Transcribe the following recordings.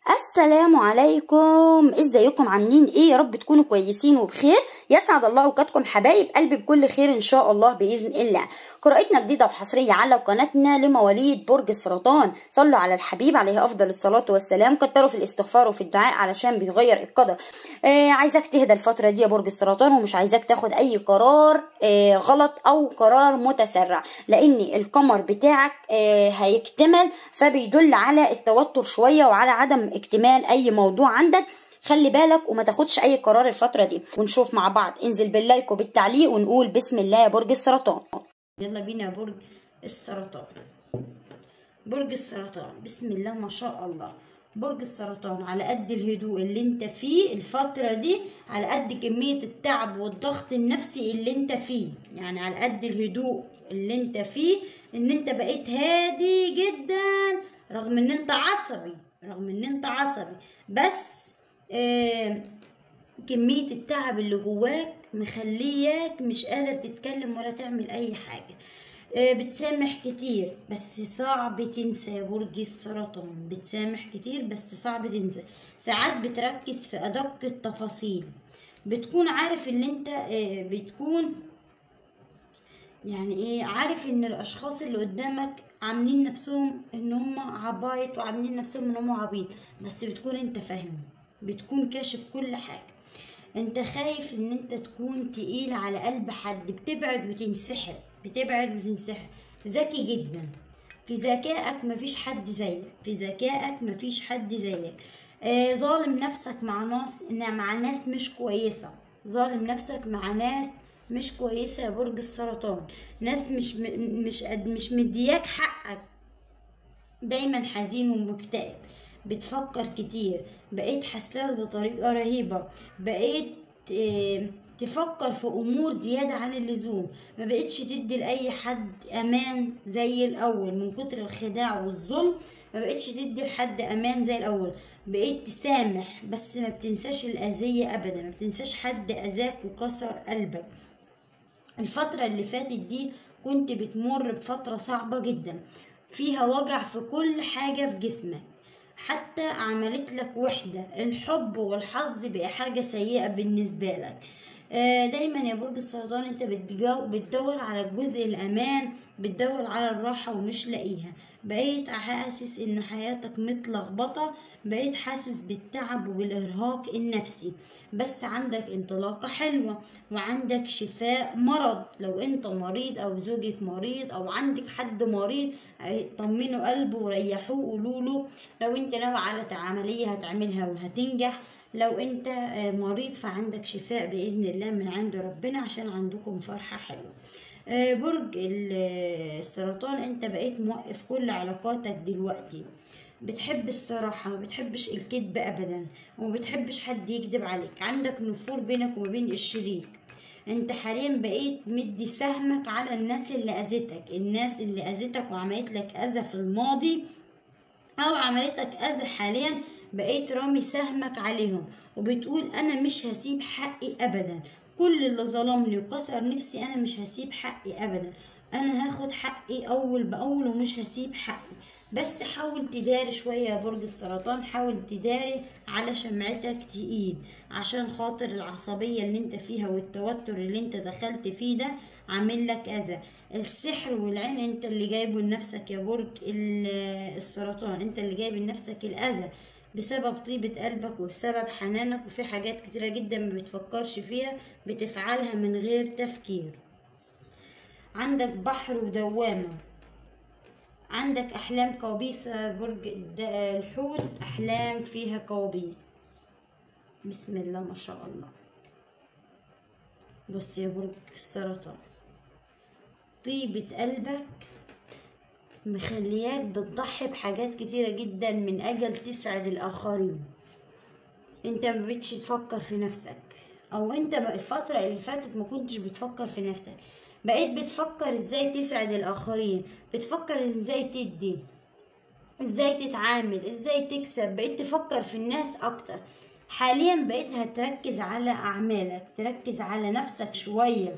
السلام عليكم ازيكم عاملين ايه يا رب تكونوا كويسين وبخير يسعد الله اوقاتكم حبايب قلبي بكل خير ان شاء الله باذن الله قراءتنا جديده وحصريه على قناتنا لمواليد برج السرطان صلوا على الحبيب عليه افضل الصلاه والسلام كتروا في الاستغفار وفي الدعاء علشان بيغير القدر آه عايزاك تهدى الفتره دي يا برج السرطان ومش عايزاك تاخد اي قرار آه غلط او قرار متسرع لان القمر بتاعك آه هيكتمل فبيدل على التوتر شويه وعلى عدم اكتمال اي موضوع عندك خلي بالك وما تاخدش اي قرار الفتره دي ونشوف مع بعض انزل باللايك وبالتعليق ونقول بسم الله يا برج السرطان يلا بينا يا برج السرطان برج السرطان بسم الله ما شاء الله برج السرطان على قد الهدوء اللي انت فيه الفترة دي على قد كمية التعب والضغط النفسي اللي انت فيه يعني على قد الهدوء اللي انت فيه ان انت بقيت هادي جدا رغم ان انت عصبي رغم ان انت عصبي بس آه كمية التعب اللي جواك مخلياك مش قادر تتكلم ولا تعمل اي حاجة آه بتسامح كتير بس صعب تنسى يا برج السرطان بتسامح كتير بس صعب تنسى ساعات بتركز في ادق التفاصيل بتكون عارف ان انت آه بتكون يعني ايه عارف ان الاشخاص اللي قدامك عاملين نفسهم ان هم عبايط وعاملين نفسهم ان هم عبيط بس بتكون انت فاهم بتكون كاشف كل حاجة انت خايف ان انت تكون تقيل على قلب حد بتبعد وتنسحب بتبعد وتنسحب ذكي جدا في ذكائك مفيش حد زيك في ذكائك مفيش حد زيك آه ظالم نفسك مع ناس مع ناس مش كويسة ظالم نفسك مع ناس مش كويسة يا برج السرطان ناس مش مش قد مش مدياك حقك دايما حزين ومكتئب بتفكر كتير بقيت حساس بطريقة رهيبة بقيت اه تفكر في امور زيادة عن اللزوم ما بقتش تدي لاي حد امان زي الاول من كتر الخداع والظلم ما بقتش تدي لحد امان زي الاول بقيت تسامح بس ما بتنساش الاذية ابدا ما بتنساش حد اذاك وكسر قلبك الفترة اللي فاتت دي كنت بتمر بفترة صعبة جدا فيها وجع في كل حاجة في جسمك حتى عملت لك وحدة الحب والحظ بقى حاجة سيئة بالنسبة لك دايما يا برج السرطان انت بتدور على جزء الامان بتدور على الراحة ومش لاقيها بقيت حاسس ان حياتك متلخبطة بقيت حاسس بالتعب وبالارهاق النفسي بس عندك انطلاقة حلوة وعندك شفاء مرض لو انت مريض او زوجك مريض او عندك حد مريض طمنوا قلبه وريحوه قولوله لو انت ناوي على عملية هتعملها وهتنجح لو انت مريض فعندك شفاء باذن الله من عند ربنا عشان عندكم فرحة حلوة برج السرطان انت بقيت موقف كل علاقاتك دلوقتي بتحب الصراحة ما بتحبش الكذب أبدا وما بتحبش حد يكذب عليك عندك نفور بينك وما بين الشريك انت حاليا بقيت مدي سهمك على الناس اللي أذتك الناس اللي أذتك وعملت لك أذى في الماضي أو عملتك أذى حاليا بقيت رامي سهمك عليهم وبتقول أنا مش هسيب حقي أبدا كل اللي ظلمني وكسر نفسي أنا مش هسيب حقي أبدا أنا هاخد حقي أول بأول ومش هسيب حقي بس حاول تداري شوية يا برج السرطان حاول تداري على شمعتك تقيد عشان خاطر العصبية اللي انت فيها والتوتر اللي انت دخلت فيه ده عامل لك أذى السحر والعين انت اللي جايبه لنفسك يا برج السرطان انت اللي جايب لنفسك الأذى بسبب طيبة قلبك وبسبب حنانك وفي حاجات كتيرة جدا ما بتفكرش فيها بتفعلها من غير تفكير عندك بحر ودوامة عندك أحلام كوابيس برج الحوت أحلام فيها كوابيس بسم الله ما شاء الله بص يا برج السرطان طيبة قلبك مخلياك بتضحي بحاجات كتيرة جدا من أجل تسعد الآخرين انت ما بقتش تفكر في نفسك او انت الفترة اللي فاتت ما كنتش بتفكر في نفسك بقيت بتفكر ازاي تسعد الاخرين بتفكر ازاي تدي ازاي تتعامل ازاي تكسب بقيت تفكر في الناس اكتر حاليا بقيت هتركز على اعمالك تركز على نفسك شوية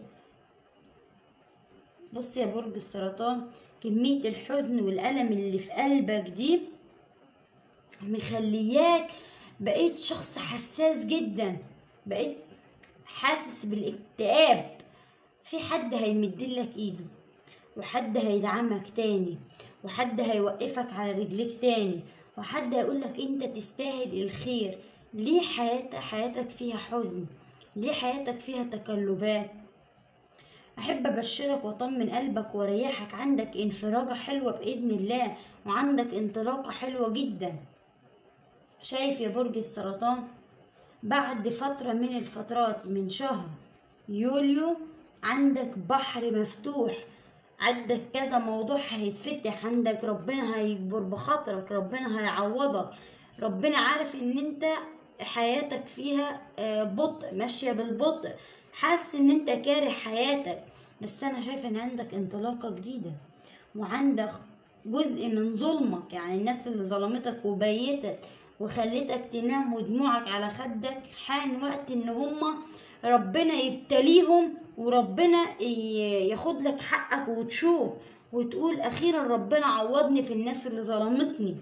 بص يا برج السرطان كمية الحزن والألم اللي في قلبك دي مخلياك بقيت شخص حساس جدا بقيت حاسس بالاكتئاب في حد هيمدلك ايده وحد هيدعمك تاني وحد هيوقفك على رجليك تاني وحد هيقولك انت تستاهل الخير ليه حياتك حياتك فيها حزن ليه حياتك فيها تقلبات احب ابشرك واطمن قلبك واريحك عندك انفراجة حلوة باذن الله وعندك انطلاقة حلوة جدا شايف يا برج السرطان بعد فترة من الفترات من شهر يوليو عندك بحر مفتوح عندك كذا موضوع هيتفتح عندك ربنا هيكبر بخاطرك ربنا هيعوضك ربنا عارف ان انت حياتك فيها آه، بطء ماشية بالبطء حاسس ان انت كاره حياتك بس انا شايفة ان عندك انطلاقة جديدة وعندك جزء من ظلمك يعني الناس اللي ظلمتك وبيتت وخلتك تنام ودموعك على خدك حان وقت ان هما ربنا يبتليهم وربنا ي- ياخد لك حقك وتشوف وتقول اخيرا ربنا عوضني في الناس اللي ظلمتني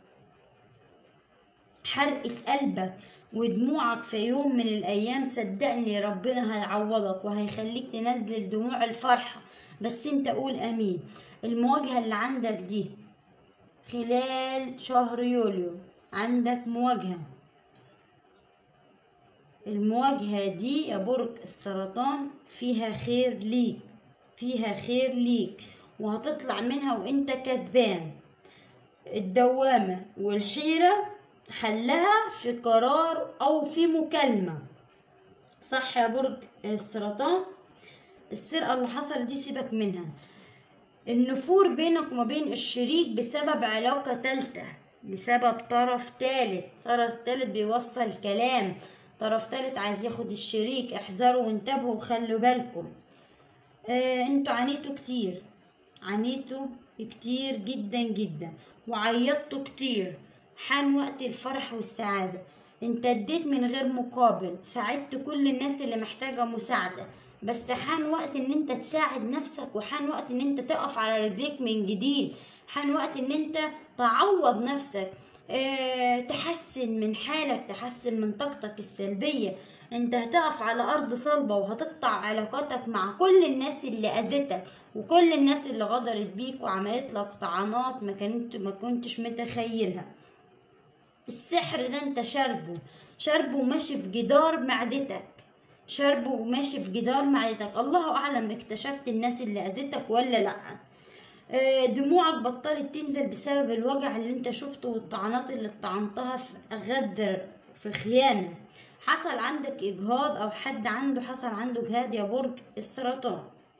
حرقة قلبك ودموعك في يوم من الأيام صدقني ربنا هيعوضك وهيخليك تنزل دموع الفرحة بس انت قول أمين المواجهة اللي عندك دي خلال شهر يوليو عندك مواجهة المواجهة دي يا برج السرطان فيها خير ليك فيها خير ليك وهتطلع منها وانت كسبان الدوامة والحيرة حلها في قرار أو في مكالمة صح يا برج السرطان السرقة اللي حصل دي سيبك منها النفور بينك وما بين الشريك بسبب علاقة تالتة بسبب طرف تالت طرف تالت بيوصل كلام طرف تالت عايز ياخد الشريك احذروا وانتبهوا وخلوا بالكم آه انتوا عانيتوا كتير عانيتوا كتير جدا جدا وعيطتوا كتير حان وقت الفرح والسعادة انت اديت من غير مقابل ساعدت كل الناس اللي محتاجة مساعدة بس حان وقت ان انت تساعد نفسك وحان وقت ان انت تقف على رجليك من جديد حان وقت ان انت تعوض نفسك اه تحسن من حالك تحسن من طاقتك السلبية انت هتقف على ارض صلبة وهتقطع علاقاتك مع كل الناس اللي اذتك وكل الناس اللي غدرت بيك وعملت لك طعنات ما كنت ما كنتش متخيلها السحر ده انت شاربه شاربه وماشي في جدار معدتك شاربه وماشي في جدار معدتك الله اعلم اكتشفت الناس اللي اذتك ولا لا آه، دموعك بطلت تنزل بسبب الوجع اللي انت شفته والطعنات اللي اتطعنتها في غدر في خيانة حصل عندك اجهاض او حد عنده حصل عنده اجهاد يا برج السرطان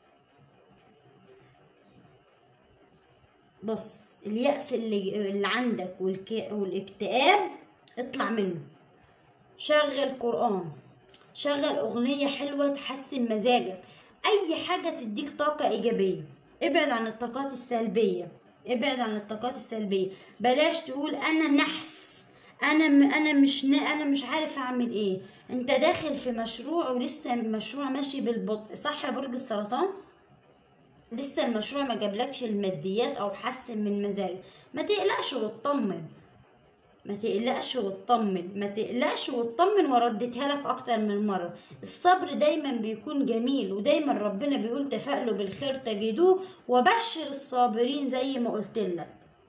بص اليأس اللي, اللي عندك والك... والاكتئاب اطلع منه شغل قرآن شغل أغنية حلوة تحسن مزاجك أي حاجة تديك طاقة إيجابية ابعد عن الطاقات السلبية ابعد عن الطاقات السلبية بلاش تقول أنا نحس أنا م... أنا مش ن... أنا مش عارف أعمل إيه أنت داخل في مشروع ولسه المشروع ماشي بالبطء صح يا برج السرطان؟ لسه المشروع ما جابلكش الماديات او حسن من مزاجك ما تقلقش وتطمن ما تقلقش وتطمن ما تقلقش وتطمن ورديتها لك اكتر من مره الصبر دايما بيكون جميل ودايما ربنا بيقول تفائلوا بالخير تجدوه وبشر الصابرين زي ما قلت لك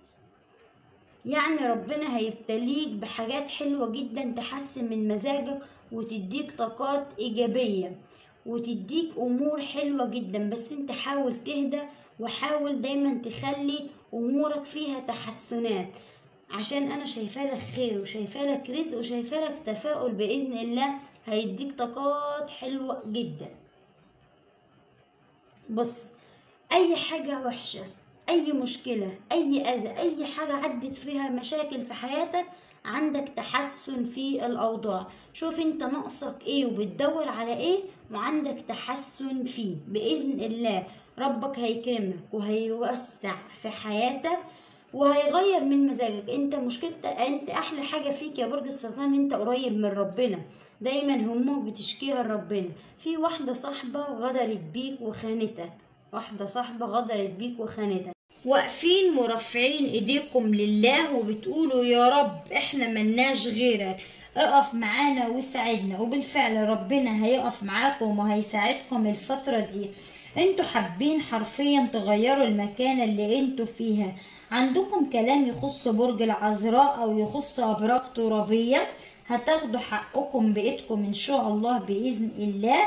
يعني ربنا هيبتليك بحاجات حلوة جدا تحسن من مزاجك وتديك طاقات إيجابية وتديك أمور حلوة جدا بس انت حاول تهدى وحاول دايما تخلي أمورك فيها تحسنات عشان أنا شايفة لك خير وشايفة لك رزق وشايفة لك تفاؤل بإذن الله هيديك طاقات حلوة جدا بص اي حاجة وحشة اي مشكلة اي اذى اي حاجة عدت فيها مشاكل في حياتك عندك تحسن في الاوضاع شوف انت ناقصك ايه وبتدور على ايه وعندك تحسن فيه باذن الله ربك هيكرمك وهيوسع في حياتك وهيغير من مزاجك انت مشكلتك انت احلى حاجه فيك يا برج السرطان انت قريب من ربنا دايما همومك بتشكيها لربنا في واحده صاحبه غدرت بيك وخانتك واحده صاحبه غدرت بيك وخانتك واقفين مرفعين ايديكم لله وبتقولوا يا رب احنا ملناش غيرك اقف معانا وساعدنا وبالفعل ربنا هيقف معاكم وهيساعدكم الفترة دي انتوا حابين حرفيا تغيروا المكان اللي انتوا فيها عندكم كلام يخص برج العذراء او يخص ابراج ترابية هتاخدوا حقكم بايدكم ان شاء الله باذن الله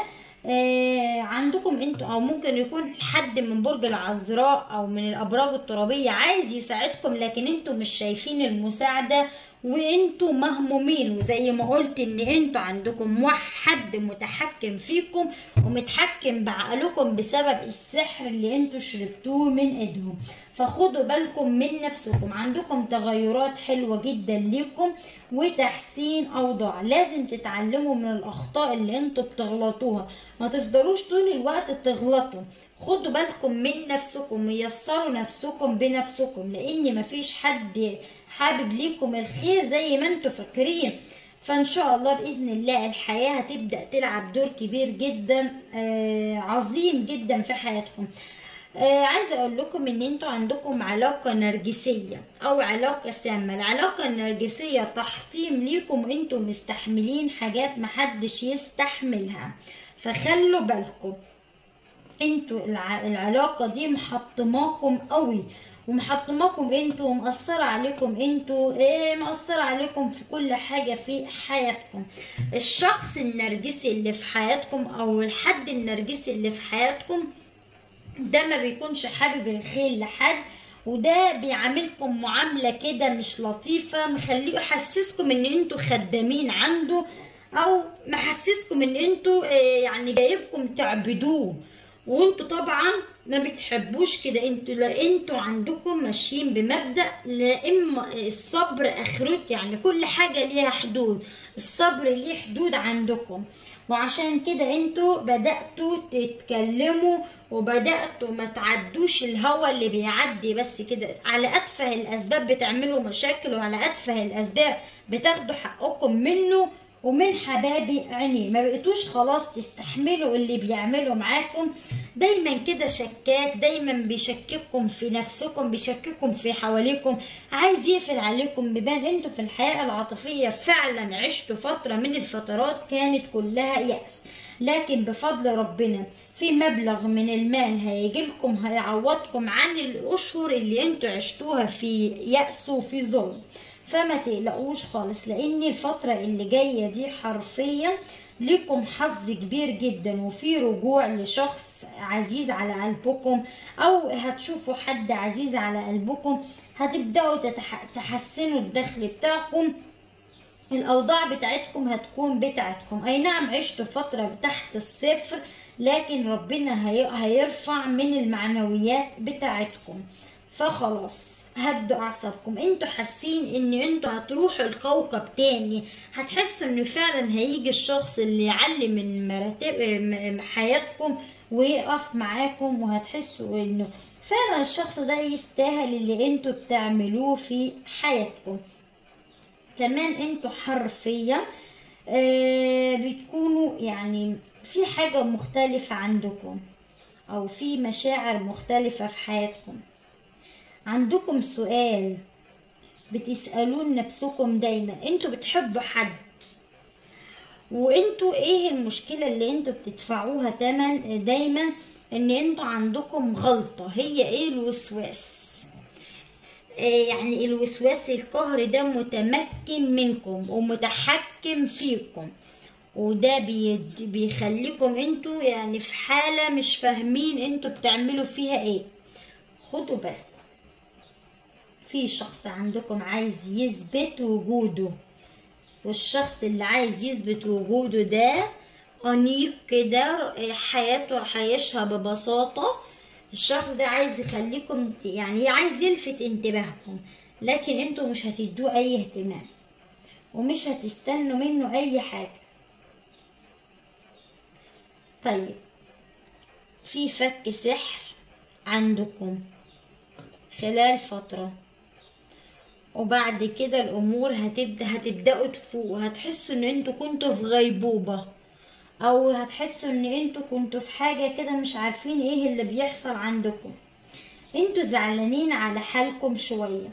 آه عندكم انتوا او ممكن يكون حد من برج العذراء او من الابراج الترابيه عايز يساعدكم لكن انتوا مش شايفين المساعده وانتوا مهمومين وزي ما قلت ان انتوا عندكم حد متحكم فيكم ومتحكم بعقلكم بسبب السحر اللي انتوا شربتوه من ايدهم فخدوا بالكم من نفسكم عندكم تغيرات حلوة جدا ليكم وتحسين اوضاع لازم تتعلموا من الاخطاء اللي انتوا بتغلطوها ما تفضلوش طول الوقت تغلطوا خدوا بالكم من نفسكم ويسروا نفسكم بنفسكم لان مفيش حد حابب ليكم الخير زي ما انتوا فاكرين فان شاء الله باذن الله الحياه هتبدا تلعب دور كبير جدا آه عظيم جدا في حياتكم آه عايزه اقول لكم ان انتوا عندكم علاقه نرجسيه او علاقه سامه العلاقه النرجسيه تحطيم ليكم انتوا مستحملين حاجات محدش يستحملها فخلوا بالكم انتوا العلاقه دي محطماكم قوي ومحطماكم انتوا ومأثرة عليكم انتوا ايه مأثرة عليكم في كل حاجة في حياتكم الشخص النرجسي اللي في حياتكم او الحد النرجسي اللي في حياتكم ده ما بيكونش حابب الخير لحد وده بيعاملكم معاملة كده مش لطيفة مخليه يحسسكم ان انتوا خدامين عنده او محسسكم ان انتوا اه يعني جايبكم تعبدوه وانتوا طبعا ما بتحبوش كده انتوا لا انتوا عندكم ماشيين بمبدا لا اما الصبر اخرته يعني كل حاجه ليها حدود الصبر ليه حدود عندكم وعشان كده انتوا بداتوا تتكلموا وبداتوا ما تعدوش الهوى اللي بيعدي بس كده على اتفه الاسباب بتعملوا مشاكل وعلى اتفه الاسباب بتاخدوا حقكم منه ومن حبابي عينيه ما بقيتوش خلاص تستحملوا اللي بيعملوا معاكم دايما كده شكاك دايما بيشكككم في نفسكم بيشكككم في حواليكم عايز يقفل عليكم بيبان انتوا في الحياة العاطفية فعلا عشتوا فترة من الفترات كانت كلها يأس لكن بفضل ربنا في مبلغ من المال هيجيلكم هيعوضكم عن الاشهر اللي انتوا عشتوها في يأس وفي ظلم فما تقلقوش خالص لان الفترة اللي جاية دي حرفيا لكم حظ كبير جدا وفي رجوع لشخص عزيز على قلبكم او هتشوفوا حد عزيز على قلبكم هتبداوا تتح... تحسنوا الدخل بتاعكم الاوضاع بتاعتكم هتكون بتاعتكم اي نعم عشتوا فتره تحت الصفر لكن ربنا هي... هيرفع من المعنويات بتاعتكم فخلاص هدوا اعصابكم انتوا حاسين ان انتوا هتروحوا الكوكب تاني هتحسوا ان فعلا هيجي الشخص اللي يعلي من مراتب حياتكم ويقف معاكم وهتحسوا انه فعلا الشخص ده يستاهل اللي انتوا بتعملوه في حياتكم كمان انتوا حرفيا آه بتكونوا يعني في حاجة مختلفة عندكم او في مشاعر مختلفة في حياتكم عندكم سؤال بتسألون نفسكم دايما انتوا بتحبوا حد وانتوا ايه المشكلة اللي انتوا بتدفعوها تمن دايما ان انتوا عندكم غلطة هي ايه الوسواس يعني الوسواس القهري ده متمكن منكم ومتحكم فيكم وده بيخليكم انتوا يعني في حالة مش فاهمين انتوا بتعملوا فيها ايه خدوا بالكم في شخص عندكم عايز يثبت وجوده والشخص اللي عايز يثبت وجوده ده أنيق كده حياته عايشها ببساطة الشخص ده عايز يخليكم يعني عايز يلفت انتباهكم لكن انتوا مش هتدوه اي اهتمام ومش هتستنوا منه اي حاجة طيب في فك سحر عندكم خلال فتره وبعد كده الامور هتبدا هتبداوا تفوقوا هتحسوا ان انتوا كنتوا في غيبوبه او هتحسوا ان انتوا كنتوا في حاجه كده مش عارفين ايه اللي بيحصل عندكم انتوا زعلانين على حالكم شوية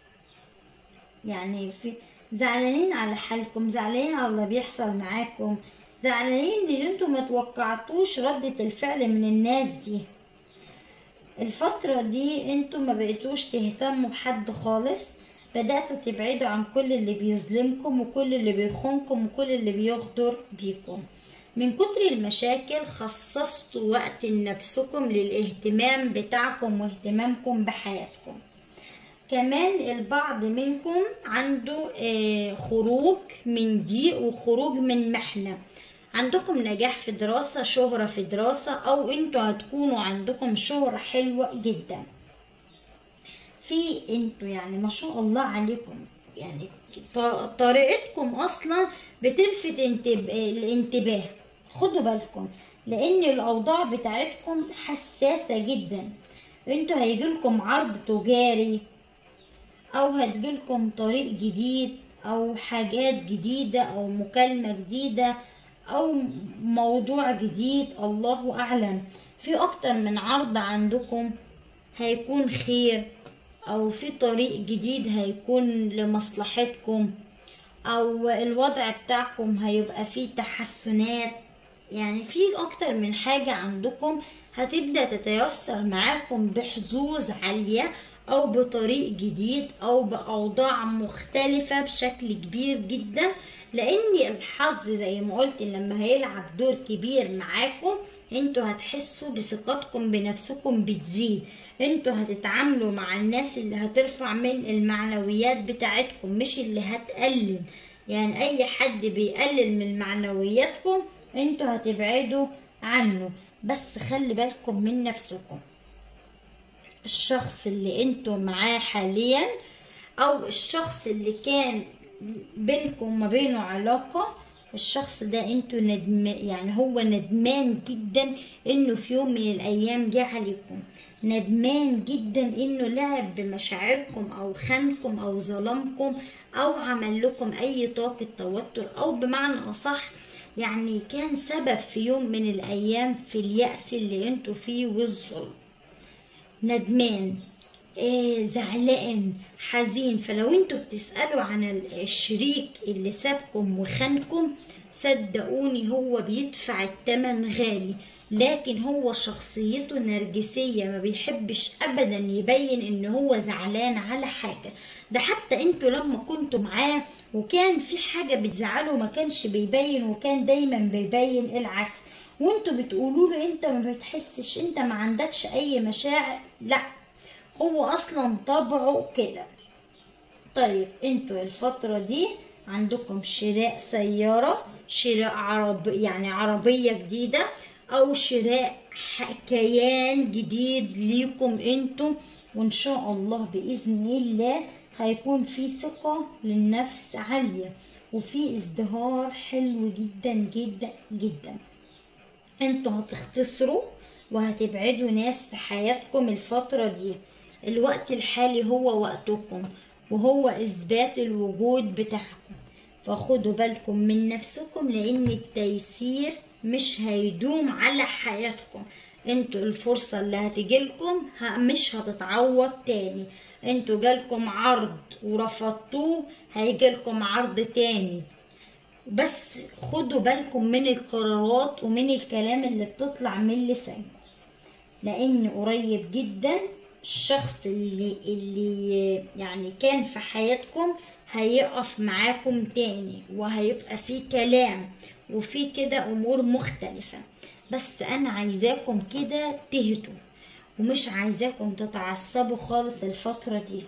يعني في زعلانين على حالكم زعلانين على اللي بيحصل معاكم زعلانين ان انتوا ما توقعتوش ردة الفعل من الناس دي الفترة دي انتوا ما بقيتوش تهتموا بحد خالص بدأتوا تبعدوا عن كل اللي بيظلمكم وكل اللي بيخونكم وكل اللي بيغدر بيكم من كتر المشاكل خصصتوا وقت لنفسكم للاهتمام بتاعكم واهتمامكم بحياتكم كمان البعض منكم عنده آه، خروج من ضيق وخروج من محنة عندكم نجاح في دراسة شهرة في دراسة أو انتوا هتكونوا عندكم شهرة حلوة جدا في انتوا يعني ما شاء الله عليكم يعني ط- طريقتكم اصلا بتلفت انتب... الانتباه خدوا بالكم لان الاوضاع بتاعتكم حساسة جدا انتوا هيجيلكم عرض تجاري او هتجيلكم طريق جديد او حاجات جديدة او مكالمة جديدة او موضوع جديد الله اعلم في اكتر من عرض عندكم هيكون خير او في طريق جديد هيكون لمصلحتكم او الوضع بتاعكم هيبقى فيه تحسنات يعني في اكتر من حاجة عندكم هتبدأ تتيسر معاكم بحظوظ عالية او بطريق جديد او باوضاع مختلفة بشكل كبير جدا لان الحظ زي ما قلت لما هيلعب دور كبير معاكم انتوا هتحسوا بثقتكم بنفسكم بتزيد انتوا هتتعاملوا مع الناس اللي هترفع من المعنويات بتاعتكم مش اللي هتقلل يعني اي حد بيقلل من معنوياتكم انتوا هتبعدوا عنه بس خلي بالكم من نفسكم الشخص اللي انتوا معاه حاليا او الشخص اللي كان بينكم وما بينه علاقة الشخص ده انتوا ندم يعني هو ندمان جدا انه في يوم من الايام جه عليكم ندمان جدا انه لعب بمشاعركم او خانكم او ظلمكم او عمل لكم اي طاقة توتر او بمعنى اصح يعني كان سبب في يوم من الايام في اليأس اللي انتوا فيه والظلم ندمان آه زعلان حزين فلو انتوا بتسألوا عن الشريك اللي سابكم وخانكم صدقوني هو بيدفع التمن غالي لكن هو شخصيته نرجسية ما بيحبش ابدا يبين ان هو زعلان على حاجة ده حتى انتوا لما كنتوا معاه وكان في حاجة بتزعله ما كانش بيبين وكان دايما بيبين العكس وانتوا بتقولوا له انت ما بتحسش انت ما عندكش اي مشاعر لا هو اصلا طبعه كده طيب انتوا الفترة دي عندكم شراء سيارة شراء عرب يعني عربية جديدة او شراء ح- كيان جديد ليكم انتوا وان شاء الله باذن الله هيكون في ثقة للنفس عالية وفي ازدهار حلو جدا جدا جدا انتوا هتختصروا وهتبعدوا ناس في حياتكم الفترة دي الوقت الحالي هو وقتكم وهو اثبات الوجود بتاعكم فخدوا بالكم من نفسكم لان التيسير مش هيدوم على حياتكم انتوا الفرصة اللي هتجيلكم ه- مش هتتعوض تاني انتوا جالكم عرض ورفضتوه هيجيلكم عرض تاني بس خدوا بالكم من القرارات ومن الكلام اللي بتطلع من لسانكم لان قريب جدا الشخص اللي اللي يعني كان في حياتكم هيقف معاكم تاني وهيبقى في كلام وفي كده امور مختلفة بس انا عايزاكم كده تهدوا ومش عايزاكم تتعصبوا خالص الفترة دي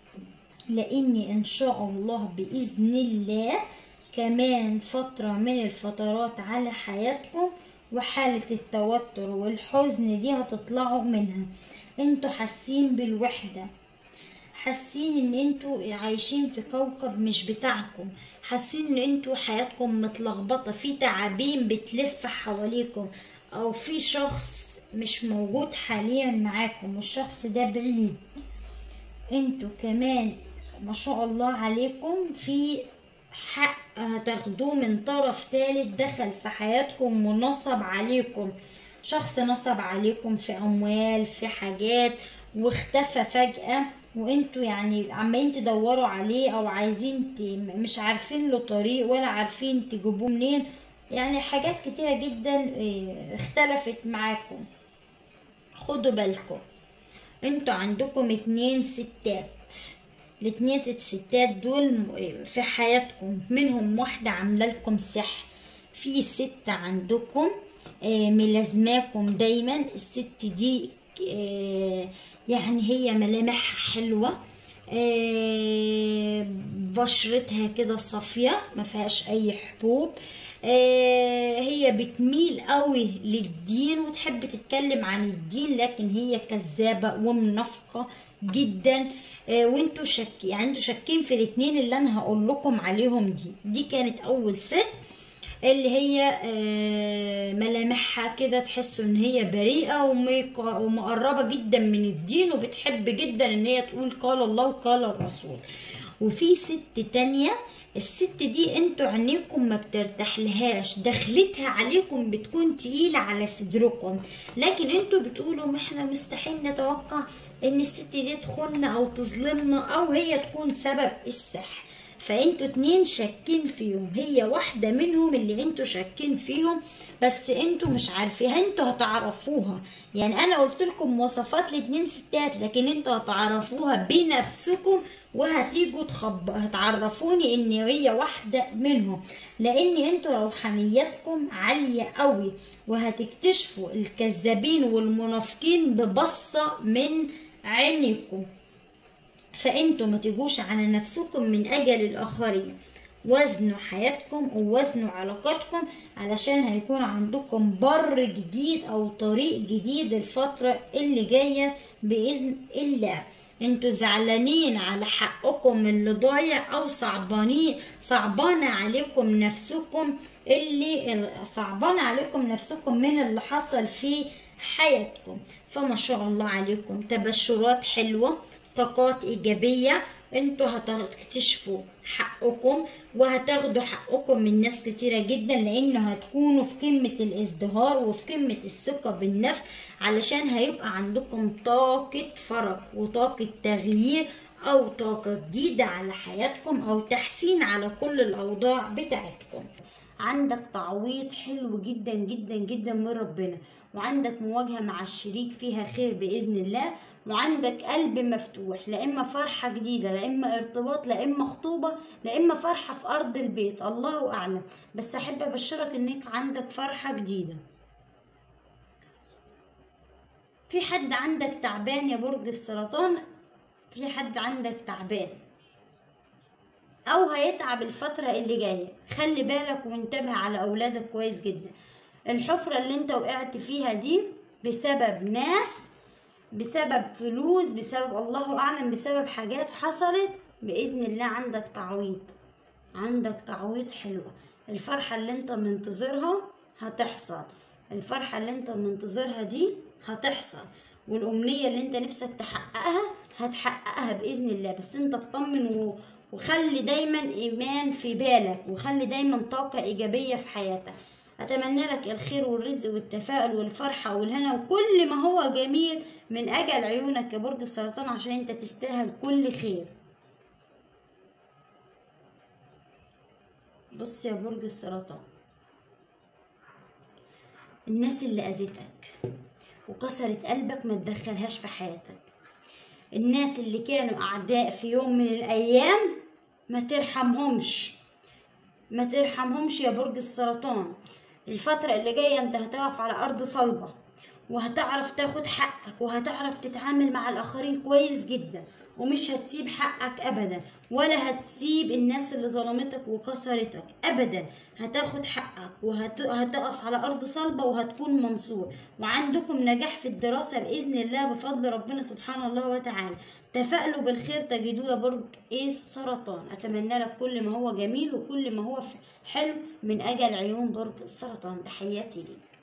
لاني ان شاء الله باذن الله كمان فترة من الفترات على حياتكم وحالة التوتر والحزن دي هتطلعوا منها انتوا حاسين بالوحدة حاسين ان انتوا عايشين في كوكب مش بتاعكم حاسين ان انتوا حياتكم متلخبطة في تعابين بتلف حواليكم او في شخص مش موجود حاليا معاكم والشخص ده بعيد انتوا كمان ما شاء الله عليكم في حق هتاخدوه من طرف تالت دخل في حياتكم ونصب عليكم شخص نصب عليكم في اموال في حاجات واختفى فجأة وانتوا يعني عمالين تدوروا عليه او عايزين ت... مش عارفين له طريق ولا عارفين تجيبوه منين يعني حاجات كتيرة جدا اه، اختلفت معاكم خدوا بالكم انتوا عندكم اتنين ستات الاتنين الستات دول م- في حياتكم منهم واحدة عاملة لكم سحر في ست عندكم آه، ملازماكم دايما الست دي آه، يعني هي ملامحها حلوة آه، بشرتها كده صافية ما فيهاش اي حبوب آه، هي بتميل قوي للدين وتحب تتكلم عن الدين لكن هي كذابة ومنافقة جدا آه، وانتوا شك يعني انتوا شاكين في الاتنين اللي انا هقول لكم عليهم دي دي كانت اول ست اللي هي آه، ملامحها كده تحسوا ان هي بريئة وميق- ومقربة جدا من الدين وبتحب جدا ان هي تقول قال الله وقال الرسول وفي ست تانية الست دي انتوا عينيكم ما بترتاح لهاش دخلتها عليكم بتكون تقيلة على صدركم لكن انتوا بتقولوا ما احنا مستحيل نتوقع ان الست دي تخوننا او تظلمنا او هي تكون سبب السحر فانتوا اتنين شاكين فيهم هي واحدة منهم اللي انتوا شاكين فيهم بس انتوا مش عارفينها انتوا هتعرفوها يعني انا قلت لكم مواصفات لاتنين ستات لكن انتوا هتعرفوها بنفسكم وهتيجوا تخب... هتعرفوني ان هي واحدة منهم لان انتوا روحانياتكم عالية قوي وهتكتشفوا الكذابين والمنافقين ببصة من عينكم فانتوا ما تجوش على نفسكم من اجل الاخرين وزنوا حياتكم ووزنوا علاقاتكم علشان هيكون عندكم بر جديد او طريق جديد الفترة اللي جاية بإذن الله انتوا زعلانين على حقكم اللي ضايع او صعبانين صعبانة عليكم نفسكم اللي صعبانة عليكم نفسكم من اللي حصل في حياتكم فما شاء الله عليكم تبشرات حلوة طاقات إيجابية انتوا هتكتشفوا حقكم وهتاخدوا حقكم من ناس كتيرة جدا لانه هتكونوا في قمة الازدهار وفي قمة الثقة بالنفس علشان هيبقى عندكم طاقة فرج وطاقة تغيير او طاقة جديدة على حياتكم او تحسين على كل الاوضاع بتاعتكم عندك تعويض حلو جدا جدا جدا من ربنا وعندك مواجهة مع الشريك فيها خير بإذن الله وعندك قلب مفتوح لا إما فرحة جديدة لا إما ارتباط لا إما خطوبة لا إما فرحة في أرض البيت الله أعلم بس أحب أبشرك إنك عندك فرحة جديدة في حد عندك تعبان يا برج السرطان في حد عندك تعبان او هيتعب الفترة اللي جاية خلي بالك وانتبه على اولادك كويس جدا الحفرة اللي انت وقعت فيها دي بسبب ناس بسبب فلوس بسبب الله اعلم بسبب حاجات حصلت باذن الله عندك تعويض عندك تعويض حلوة الفرحة اللي انت منتظرها هتحصل الفرحة اللي انت منتظرها دي هتحصل والأمنية اللي انت نفسك تحققها هتحققها بإذن الله بس انت اطمن و... وخلي دايما إيمان في بالك وخلي دايما طاقة إيجابية في حياتك أتمنى لك الخير والرزق والتفاؤل والفرحة والهنا وكل ما هو جميل من أجل عيونك يا برج السرطان عشان انت تستاهل كل خير بص يا برج السرطان الناس اللي أذتك وكسرت قلبك ما تدخلهاش في حياتك الناس اللي كانوا أعداء في يوم من الأيام ما ترحمهمش ما ترحمهمش يا برج السرطان الفترة اللي جاية انت هتقف على أرض صلبة وهتعرف تاخد حقك وهتعرف تتعامل مع الآخرين كويس جدا ومش هتسيب حقك أبدا ولا هتسيب الناس اللي ظلمتك وكسرتك أبدا هتاخد حقك وهتقف على أرض صلبة وهتكون منصور وعندكم نجاح في الدراسة بإذن الله بفضل ربنا سبحانه الله وتعالى تفائلوا بالخير تجدوه يا برج إيه السرطان أتمنى لك كل ما هو جميل وكل ما هو حلو من أجل عيون برج السرطان تحياتي ليك